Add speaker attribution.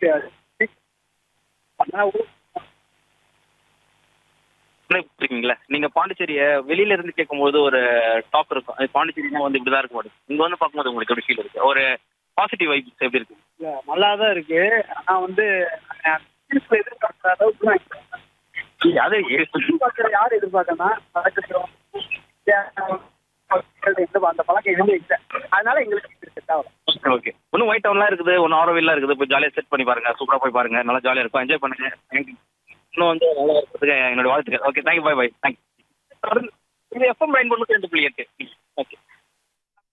Speaker 1: ஆனால்
Speaker 2: இருக்கீங்களா நீங்க பாண்டிச்சேரியை வெளியில இருந்து கேட்கும்போது ஒரு டாக் இருக்கும் அது பாண்டிச்சேரினா வந்து இப்படிதான் இருக்கும் இங்க வந்து பார்க்கும்போது உங்களுக்கு எப்படி ஃபீல் இருக்கு ஒரு பாசிட்டிவ் வைப்ஸ் எப்படி இருக்கு
Speaker 1: நல்லா தான் இருக்கு ஆனால் வந்து நாங்கள் எதிர்பார்க்குற அளவுக்கு
Speaker 2: அது
Speaker 1: எதிர்பார்க்குற யார் எதிர்பார்க்கனா பழக்கத்தையும் எந்த அந்த பழக்கம் எதுவுமே இல்லை அதனால எங்களுக்கு செட் ஆகல
Speaker 2: ஓகே இன்னும் ஒயிட் டவுன்லாம் இருக்குது ஒன்றும் ஆரோவில்லாம் இருக்குது போய் ஜாலியாக செட் பண்ணி பாருங்க சூப்பராக போய் பாருங்க நல்லா ஜாலியாக இருக்கும் என்ஜாய் பண்ணுங்க எனக்கு இன்னும் வந்து நல்லா இருக்கிறதுக்கு என்னோட வாழ்த்துக்கள் okay thank you bye bye thank you இது எஃப்எம் ரைன் பண்ணி ரெண்டு புள்ளி எட்டு ஓகே